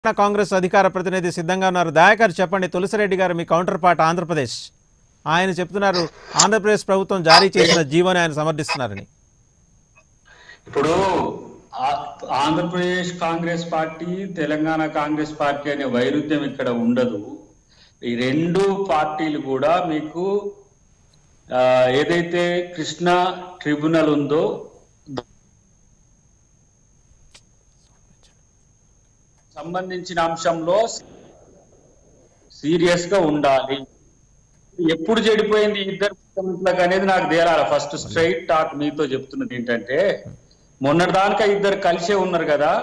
తెలంగాణ కాంగ్రెస్ అధికార ప్రతినిధి సిద్ధంగా ఉన్నారు దయాకర్ చెప్పండి తులసిరెడ్డి గారు మీ కౌంటర్ పార్ట్ ఆంధ్రప్రదేశ్ ఆయన చెప్తున్నారు ఆంధ్రప్రదేశ్ ప్రభుత్వం జారీ చేసిన జీవోని ఆయన సమర్థిస్తున్నారని ఇప్పుడు ఆ- Andhra Pradesh Congress party Telangana Congress party అనే వైరుధ్యం ఇక్కడ ఉండదు ఈ రెండు పార్టీలు కూడా మీకు ఆ, ఏదైతే కృష్ణా ట్రిబ్యునల్ ఉందో సంబంధించిన అంశంలో సీరియస్ గా ఉండాలి ఎప్పుడు చెడిపోయింది ఈ ఇద్దరు ముఖ్యమంత్రులకు అనేది నాకు తేలాలి ఫస్ట్ స్ట్రైట్ టాక్ మీతో చెప్తున్నది ఏంటంటే మొన్నటిదాకా ఇద్దరు కలిసే ఉన్నారు కదా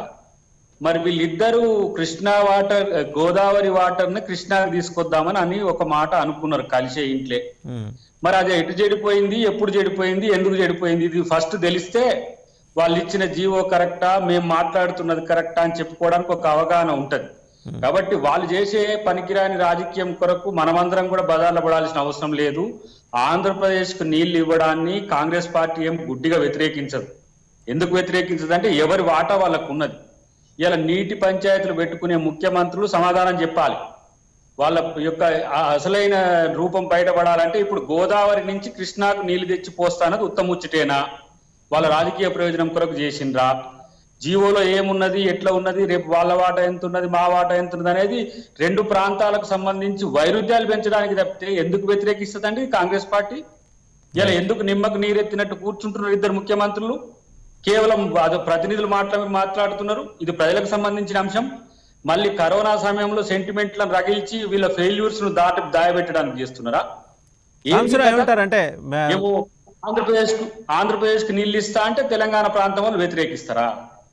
మరి వీళ్ళిద్దరూ కృష్ణా వాటర్ గోదావరి వాటర్ ని కృష్ణాకి తీసుకొద్దామని అని ఒక మాట అనుకున్నారు కలిసే ఇంట్లే ఉమ్. మరి అది ఎటు చెడిపోయింది ఎప్పుడు చెడిపోయింది ఎందుకు చెడిపోయింది ఇది ఫస్ట్ తెలిస్తే వాళ్ళు ఇచ్చిన జీవో కరెక్టా మేము మాట్లాడుతున్నది కరెక్టా అని చెప్పుకోవడానికి ఒక అవగాహన ఉంటది కాబట్టి వాళ్ళు చేసే పనికిరాని రాజకీయం కొరకు మనమందరం కూడా బదార్ల పడాల్సిన అవసరం లేదు ఆంధ్రప్రదేశ్ కు నీళ్లు ఇవ్వడాన్ని కాంగ్రెస్ పార్టీ ఏం గుడ్డిగా వ్యతిరేకించదు ఎందుకు వ్యతిరేకించదు అంటే ఎవరి వాటా వాళ్ళకు ఉన్నది ఇలా నీటి పంచాయతీలు పెట్టుకునే ముఖ్యమంత్రులు సమాధానం చెప్పాలి వాళ్ళ యొక్క ఆ అసలైన రూపం బయటపడాలంటే ఇప్పుడు గోదావరి నుంచి కృష్ణాకు నీళ్లు తెచ్చి పోస్తానది ఉత్తముచ్చటేనా వాళ్ళ రాజకీయ ప్రయోజనం కొరకు చేసిండ్రా జీవోలో ఏమున్నది ఎట్లా ఉన్నది రేపు వాళ్ళ వాట ఎంత ఉన్నది మా వాట ఎంత ఉన్నది అనేది రెండు ప్రాంతాలకు సంబంధించి వైరుధ్యాలు పెంచడానికి తప్పితే ఎందుకు వ్యతిరేకిస్తుందండి కాంగ్రెస్ పార్టీ ఇలా ఎందుకు నిమ్మకు నీరెత్తినట్టు కూర్చుంటున్నారు ఇద్దరు ముఖ్యమంత్రులు కేవలం అదో ప్రతినిధులు మాట్లా మాట్లాడుతున్నారు ఇది ప్రజలకు సంబంధించిన అంశం మళ్ళీ కరోనా సమయంలో సెంటిమెంట్లను రగిల్చి వీళ్ళ ఫెయిల్యూర్స్ ను దాటి దాయబెట్టడానికి చేస్తున్నారా ఏంది సాంబశివరావు కథ? ఏమంటారంటే మే- ఏమో ఆంధ్రప్రదేశ్ కు ఆంధ్రప్రదేశ్ కు నీళ్ళు ఇస్తా అంటే తెలంగాణ ప్రాంతం వాళ్ళు వ్యతిరేకిస్తారా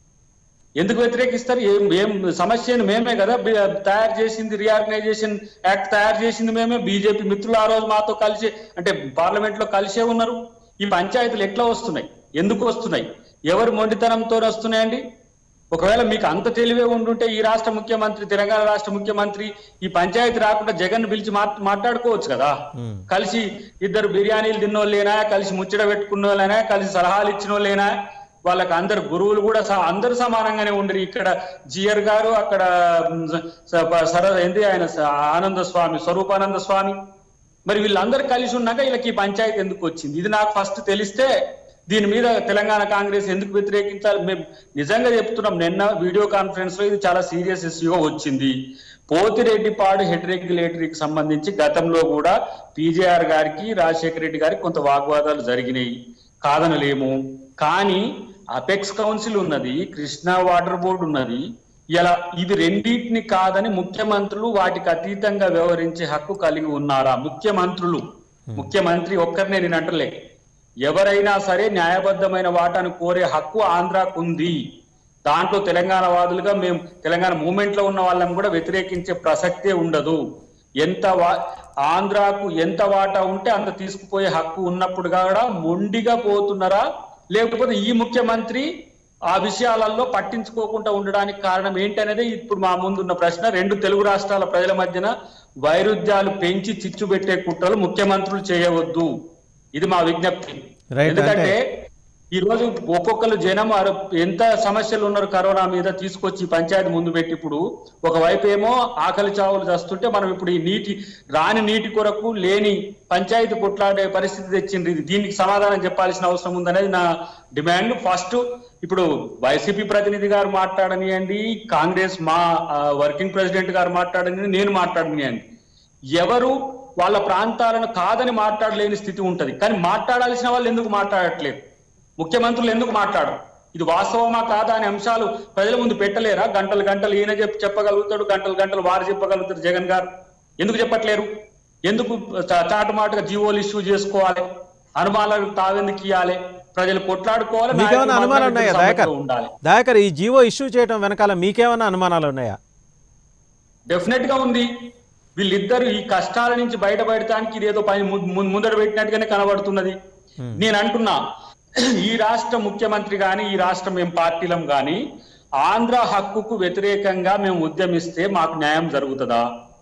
ఎందుకు వ్యతిరేకిస్తారు ఏం ఏం సమస్యను మేమే కదా బి- తయారు చేసింది రీఆర్గనైజేషన్ యాక్ట్ తయారు చేసింది మేమే బీజేపీ మిత్రులు ఆ రోజు మాతో కలిసి అంటే పార్లమెంట్ లో కలిసే ఉన్నారు ఈ పంచాయతీలు ఎట్లా వస్తున్నాయి ఎందుకు వస్తున్నాయి ఎవరు మొండితనంతో వస్తున్నాయండి ఒకవేళ మీకు అంత తెలివే ఉండుంటే ఈ రాష్ట్ర ముఖ్యమంత్రి తెలంగాణ రాష్ట్ర ముఖ్యమంత్రి ఈ పంచాయతీ రాకుండా జగన్ పిలిచి మాట్- మాట్లాడుకోవచ్చు కదా ఉమ్. కలిసి ఇద్దరు బిర్యానీలు తిన్నోళ్ళేనా కలిసి ముచ్చట పెట్టుకున్న వాళ్ళైనా కలిసి సలహాలు ఇచ్చిన వాళ్ళేనా వాళ్ళకి అందరు గురువులు కూడా స- అందరు సమానంగానే ఉండరు ఇక్కడ జియర్ గారు అక్కడ మ్, స- ప- సర ఏంది ఆయన స- ఆనంద స్వామి స్వరూపానంద స్వామి మరి వీళ్ళందరూ కలిసి ఉన్నాక వీళ్ళకి ఈ పంచాయతీ ఎందుకు వచ్చింది ఇది నాకు ఫస్ట్ తెలిస్తే దీని మీద తెలంగాణ కాంగ్రెస్ ఎందుకు వ్యతిరేకించాలి మేము నిజంగా చెప్తున్నాం నిన్న వీడియో కాన్ఫరెన్స్ లో ఇది చాలా సీరియస్ ఇష్యూగా వచ్చింది పోతిరెడ్డిపాడు హెడ్ రెగ్యులేటరీకి సంబంధించి గతంలో కూడా పీజేఆర్ గారికి రాజశేఖర రెడ్డి గారికి కొంత వాగ్వాదాలు జరిగినాయి కాదనలేము కానీ అపెక్స్ కౌన్సిల్ ఉన్నది కృష్ణా వాటర్ బోర్డు ఉన్నది ఇలా ఇవి రెండింటిని కాదని ముఖ్యమంత్రులు వాటికి అతీతంగా వ్యవహరించే హక్కు కలిగి ఉన్నారా ముఖ్యమంత్రులు ముఖ్యమంత్రి ఒక్కరినే నేను అంటలే ఎవరైనా సరే న్యాయబద్ధమైన వాటాను కోరే హక్కు ఆంధ్రాకు ఉంది దాంట్లో తెలంగాణ వాదులుగా మేము తెలంగాణ మూమెంట్ లో ఉన్న వాళ్ళని కూడా వ్యతిరేకించే ప్రసక్తే ఉండదు ఎంత వా ఆంధ్రాకు ఎంత వాటా ఉంటే అంత తీసుకుపోయే హక్కు ఉన్నప్పుడు కూడా మొండిగా పోతున్నారా లేకపోతే ఈ ముఖ్యమంత్రి ఆ విషయాలలో పట్టించుకోకుండా ఉండడానికి కారణం ఏంటనేది ఇప్పుడు మా ముందున్న ప్రశ్న రెండు తెలుగు రాష్ట్రాల ప్రజల మధ్యన వైరుధ్యాలు పెంచి చిచ్చు పెట్టే కుట్రలు ముఖ్యమంత్రులు చేయవద్దు ఇది మా విజ్ఞప్తి Right, ఎందుకంటే అంటే- ఈ రోజు ఒక్కొక్కరు జనం అర- ఎంత సమస్యలు ఉన్నారు కరోనా మీద తీసుకొచ్చి పంచాయతీ ముందు పెట్టి ఇప్పుడు ఒకవైపు ఏమో ఆకలి చావులు చస్తుంటే మనం ఇప్పుడు ఈ నీటి రాని నీటి కొరకు లేని పంచాయతీ కొట్లాడే పరిస్థితి తెచ్చింది ఇది దీనికి సమాధానం చెప్పాల్సిన అవసరం ఉందనేది నా డిమాండ్ ఫస్ట్ ఇప్పుడు వైసీపీ ప్రతినిధి గారు మాట్లాడనియండి కాంగ్రెస్ మా ఆ, వర్కింగ్ ప్రెసిడెంట్ గారు మాట్లాడని నేను మాట్లాడనియండి ఎవరు వాళ్ళ ప్రాంతాలను కాదని మాట్లాడలేని స్థితి ఉంటది కానీ మాట్లాడాల్సిన వాళ్ళు ఎందుకు మాట్లాడట్లేదు ముఖ్యమంత్రులు ఎందుకు మాట్లాడరు ఇది వాస్తవమా కాదా అనే అంశాలు ప్రజల ముందు పెట్టలేరా గంటలు గంటలు ఈయన చెప్ప చెప్పగలుగుతాడు గంటలు గంటలు వారు చెప్పగలుగుతారు జగన్ గారు ఎందుకు చెప్పట్లేరు ఎందుకు చా- చాటుమాటుగా జీవోలు ఇష్యూ చేసుకోవాలి అనుమానాలు తావెందుకు ఇవ్వాలి ప్రజలు కొట్లాడుకోవాలి మీకేమైనా నాయకులు అనుమానాలు మాత్రం ఉన్నాయా ఇద్దరు దయాకర్ సమ్మతిలో ఉండాలి దయాకర్ ఈ జీవో ఇష్యూ చేయడం వెనకాల మీకేమైనా అనుమానాలు ఉన్నాయా డెఫినెట్ గా ఉంది వీళ్ళిద్దరు ఈ కష్టాల నుంచి బయటపడటానికి ఇదేదో పని ము- ము- ముందర పెట్టినట్టుగానే కనబడుతున్నది నేను అంటున్నా ఈ రాష్ట్ర ముఖ్యమంత్రి గాని ఈ రాష్ట్రం మేము పార్టీలం గాని ఆంధ్ర హక్కుకు వ్యతిరేకంగా మేము ఉద్యమిస్తే మాకు న్యాయం జరుగుతుందా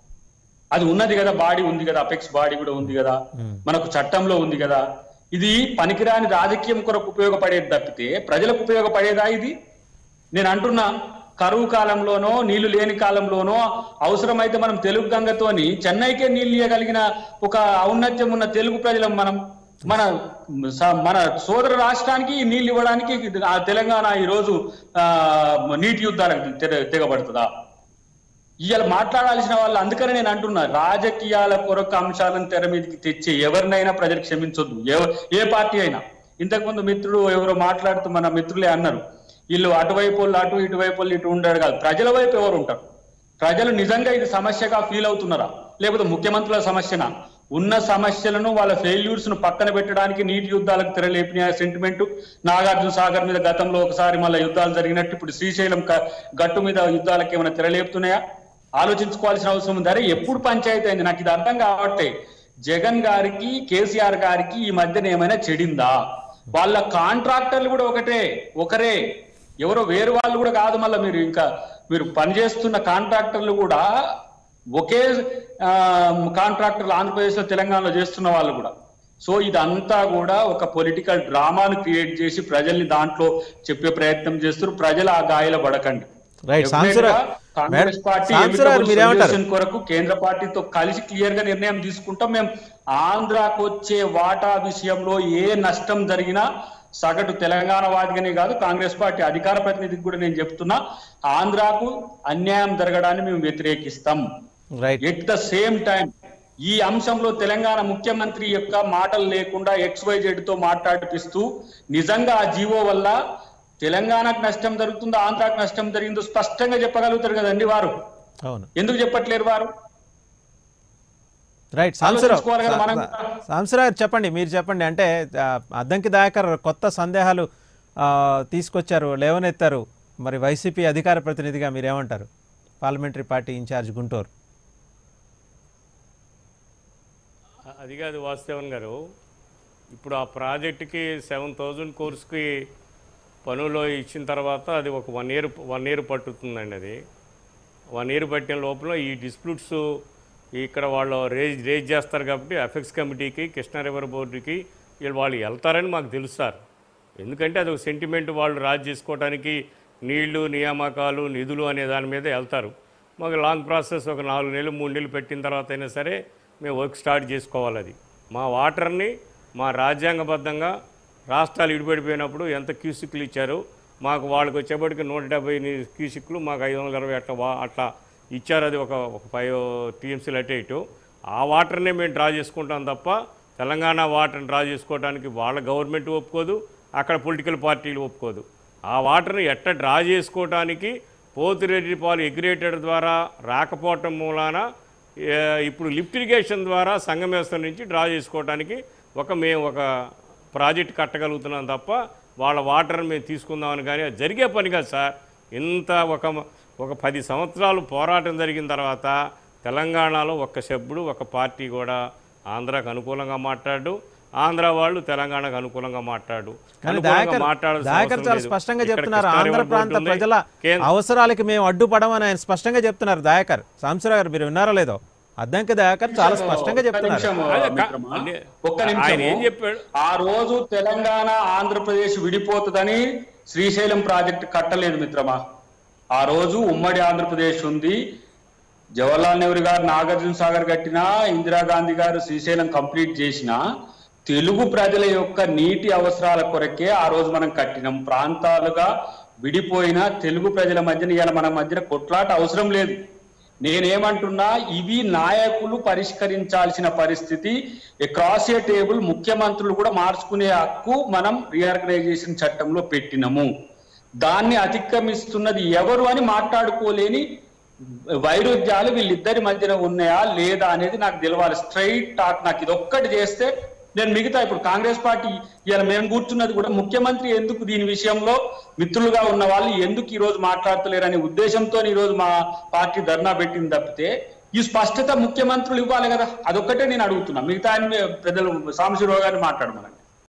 అది ఉన్నది కదా బాడీ ఉంది కదా అపెక్స్ బాడీ కూడా ఉంది కదా మనకు చట్టంలో ఉంది కదా ఇది పనికిరాని రాజకీయం కొరకు ఉపయోగపడేది తప్పితే ప్రజలకు ఉపయోగపడేదా ఇది నేను అంటున్నా కరువు కాలంలోనో నీళ్లు లేని కాలంలోనో అవసరమైతే మనం తెలుగు గంగతోని చెన్నైకే నీళ్లు ఇవ్వగలిగిన ఒక ఔన్నత్యం ఉన్న తెలుగు ప్రజలం మనం మన స- మన సోదర రాష్ట్రానికి ఈ నీళ్లు ఇవ్వడానికి ఆ తెలంగాణ ఈ రోజు ఆ, నీటి యుద్ధాలకు తెగ- తెగబడుతుందా ఇవాళ మాట్లాడాల్సిన వాళ్ళు అందుకనే నేను అంటున్నా రాజకీయాల కొరకు అంశాలను తెర మీదకి తెచ్చి ఎవరినైనా ప్రజలు క్షమించొద్దు ఎవ- ఏ పార్టీ అయినా ఇంతకుముందు మిత్రుడు ఎవరో మాట్లాడుతూ మన మిత్రులే అన్నారు వీళ్ళు అటువైపు వాళ్ళు అటు ఇటువైపు వాళ్ళు ఇటు ఉండరు కాదు ప్రజల వైపు ఎవరు ఉంటారు ప్రజలు నిజంగా ఇది సమస్యగా ఫీల్ అవుతున్నారా లేకపోతే ముఖ్యమంత్రుల సమస్యనా ఉన్న సమస్యలను వాళ్ళ ఫెయిల్యూర్స్ ను పక్కన పెట్టడానికి నీటి యుద్ధాలకు తెరలేపిన సెంటిమెంట్ నాగార్జున సాగర్ మీద గతంలో ఒకసారి మళ్ళీ యుద్ధాలు జరిగినట్టు ఇప్పుడు శ్రీశైలం క- గట్టు మీద యుద్ధాలకు ఏమైనా తెరలేపుతున్నాయా ఆలోచించుకోవాల్సిన అవసరం ఉంది అరే ఎప్పుడు పంచాయతీ అయింది నాకు ఇది అర్థం కావట్లే జగన్ గారికి కేసీఆర్ గారికి ఈ మధ్యన ఏమైనా చెడిందా వాళ్ళ కాంట్రాక్టర్లు కూడా ఒకటే ఒకరే ఎవరో వేరు వాళ్ళు కూడా కాదు మళ్ళీ మీరు ఇంకా మీరు పనిచేస్తున్న కాంట్రాక్టర్లు కూడా ఒకే ఆ, కాంట్రాక్టర్లు ఆంధ్రప్రదేశ్ లో తెలంగాణలో చేస్తున్న వాళ్ళు కూడా సో ఇదంతా కూడా ఒక పొలిటికల్ డ్రామాను క్రియేట్ చేసి ప్రజల్ని దాంట్లో చెప్పే ప్రయత్నం చేస్తారు ప్రజలు ఆ గాయల పడకండి రైట్ Definitely సాంసరా గా కాంగ్రెస్ పార్టీ సాంసరా amicable మీరేమంటారు solution కొరకు కేంద్ర పార్టీతో కలిసి క్లియర్ గా నిర్ణయం తీసుకుంటాం మేము ఆంధ్రాకు వచ్చే వాటా విషయంలో ఏ నష్టం జరిగినా సగటు తెలంగాణ వాదిగానే కాదు కాంగ్రెస్ పార్టీ అధికార ప్రతినిధికి కూడా నేను చెప్తున్నా ఆంధ్రాకు అన్యాయం జరగడాన్ని మేము వ్యతిరేకిస్తాం right at the same time ఈ అంశంలో తెలంగాణ ముఖ్యమంత్రి యొక్క మాటలు లేకుండా ఎక్స్వైజెడ్ తో మాట్లాడిపిస్తూ నిజంగా ఆ జీవో వల్ల తెలంగాణకు నష్టం జరుగుతుందో ఆంధ్రాకు నష్టం జరిగిందో స్పష్టంగా చెప్పగలుగుతారు కదండి వారు అవును ఎందుకు చెప్పట్లేరు వారు రైట్ సాంసరావు ఆలోచించుకోవాలి కదా మనం కూడా. సాంసరావు చెప్పండి మీరు చెప్పండి అంటే ఆ, అద్దంకి దయాకర్ కొత్త సందేహాలు ఆ, తీసుకొచ్చారు లేవనెత్తారు మరి వైసీపీ అధికార ప్రతినిధిగా మీరేమంటారు పార్లమెంటరీ పార్టీ ఇన్ఛార్జ్ గుంటూరు అది కాదు వాస్తవన్ గారు ఇప్పుడు ఆ ప్రాజెక్టుకి సెవెన్ థౌజండ్ కోర్స్కి పనులు ఇచ్చిన తర్వాత అది ఒక వన్ ఇయర్ వన్ ఇయర్ పట్టుతుందండి అది వన్ ఇయర్ పట్టిన లోపల ఈ డిస్ప్యూట్స్ ఇక్కడ వాళ్ళు రేజ్ రేజ్ చేస్తారు కాబట్టి ఎఫెక్స్ కమిటీకి కృష్ణా రివర్ బోర్డుకి వీళ్ళు వాళ్ళు వెళ్తారని మాకు తెలుసు సార్ ఎందుకంటే అది ఒక సెంటిమెంట్ వాళ్ళు రాజు చేసుకోవడానికి నీళ్లు నియామకాలు నిధులు అనే దాని మీద వెళ్తారు మాకు లాంగ్ ప్రాసెస్ ఒక నాలుగు నెలలు మూడు నెలలు పెట్టిన తర్వాత అయినా సరే మేము వర్క్ స్టార్ట్ చేసుకోవాలి అది మా వాటర్ని మా రాజ్యాంగబద్ధంగా రాష్ట్రాలు ఇడిపడిపోయినప్పుడు ఎంత క్యూసిక్లు ఇచ్చారు మాకు వాళ్ళకి వచ్చేప్పటికి నూట డెబ్బై ఎనిమిది క్యూసిక్లు మాకు ఐదు వందల ఇరవై అట్లా వా- అట్లా ఇచ్చారు అది ఒక ఒక ఫైవ్ టీఎంసీలు అటే ఇటు ఆ వాటర్నే మేము డ్రా చేసుకుంటాం తప్ప తెలంగాణ వాటర్ని డ్రా చేసుకోవడానికి వాళ్ళ గవర్నమెంట్ ఒప్పుకోదు అక్కడ పొలిటికల్ పార్టీలు ఒప్పుకోదు ఆ వాటర్ని ఎట్ట డ్రా చేసుకోవడానికి పోతిరెడ్డి పాలు ఎగ్రేటెడ్ ద్వారా రాకపోవటం మూలాన ఏ, ఇప్పుడు లిఫ్ట్ ఇరిగేషన్ ద్వారా సంగమేశ్వరం నుంచి డ్రా చేసుకోవడానికి ఒక మేము ఒక ప్రాజెక్ట్ కట్టగలుగుతున్నాం తప్ప వాళ్ళ వాటర్ మేము తీసుకుందామని కానీ అది జరిగే పని కాదు సార్ ఇంత ఒక ఒక పది సంవత్సరాలు పోరాటం జరిగిన తర్వాత తెలంగాణలో ఒక్క సభ్యుడు ఒక పార్టీ కూడా ఆంధ్రాకు అనుకూలంగా మాట్లాడు ఆంధ్ర వాళ్ళు తెలంగాణకు అనుకూలంగా మాట్లాడు కానీ అనుకూలంగా దయాకర్ మాట్లాడాల్సిన దయాకర్ అవసరం చాలా లేదు. స్పష్టంగా ఇక్కడ చెప్తున్నారు కృష్ణా ఆంధ్ర రివర్ ప్రాంత బోర్డు ఉంది. ప్రజల కేంద్ర- అవసరాలకి మేము అడ్డుపడమని ఆయన స్పష్టంగా చెప్తున్నారు దయాకర్ సాంసరావు గారు మీరు విన్నారా లేదో అద్దంకి దయాకర్ చాలా స్పష్టంగా ఒక్క చెప్తున్నారు నిమిషం, అదే కా- మిత్రమా. అదే. ఒక్క ఆయన నిమిషం ఏం చెప్పాడు? ఆ రోజు తెలంగాణ ఆంధ్రప్రదేశ్ విడిపోతుందని శ్రీశైలం ప్రాజెక్ట్ కట్టలేదు మిత్రమా ఆ రోజు ఉమ్మడి ఆంధ్రప్రదేశ్ ఉంది జవహర్లాల్ నెహ్రూ గారు నాగార్జున సాగర్ కట్టినా ఇందిరాగాంధీ గారు శ్రీశైలం కంప్లీట్ చేసినా తెలుగు ప్రజల యొక్క నీటి అవసరాల కొరకే ఆ రోజు మనం కట్టినాం ప్రాంతాలుగా విడిపోయిన తెలుగు ప్రజల మధ్యన ఇవాళ మన మధ్యన కొట్లాట అవసరం లేదు నేనేమంటున్నా ఇవి నాయకులు పరిష్కరించాల్సిన పరిస్థితి క్రాస్ ఏ టేబుల్ ముఖ్యమంత్రులు కూడా మార్చుకునే హక్కు మనం రీఆర్గనైజేషన్ చట్టంలో పెట్టినము దాన్ని అతిక్రమిస్తున్నది ఎవరు అని మాట్లాడుకోలేని వైరుధ్యాలు వీళ్ళిద్దరి మధ్యన ఉన్నాయా లేదా అనేది నాకు తెలవాలి స్ట్రైట్ టాక్ నాకు ఇది ఒక్కటి చేస్తే నేను మిగతా ఇప్పుడు కాంగ్రెస్ పార్టీ ఇలా మేము కూర్చున్నది కూడా ముఖ్యమంత్రి ఎందుకు దీని విషయంలో మిత్రులుగా ఉన్న వాళ్ళు ఎందుకు ఈ రోజు మాట్లాడతలేరనే ఉద్దేశంతో ఈ రోజు మా పార్టీ ధర్నా పెట్టింది తప్పితే ఈ స్పష్టత ముఖ్యమంత్రులు ఇవ్వాలి కదా అదొక్కటే నేను అడుగుతున్నా మిగతా అన్ని పెద్దలు సాంబశివరావు గారిని మాట్లాడమనండి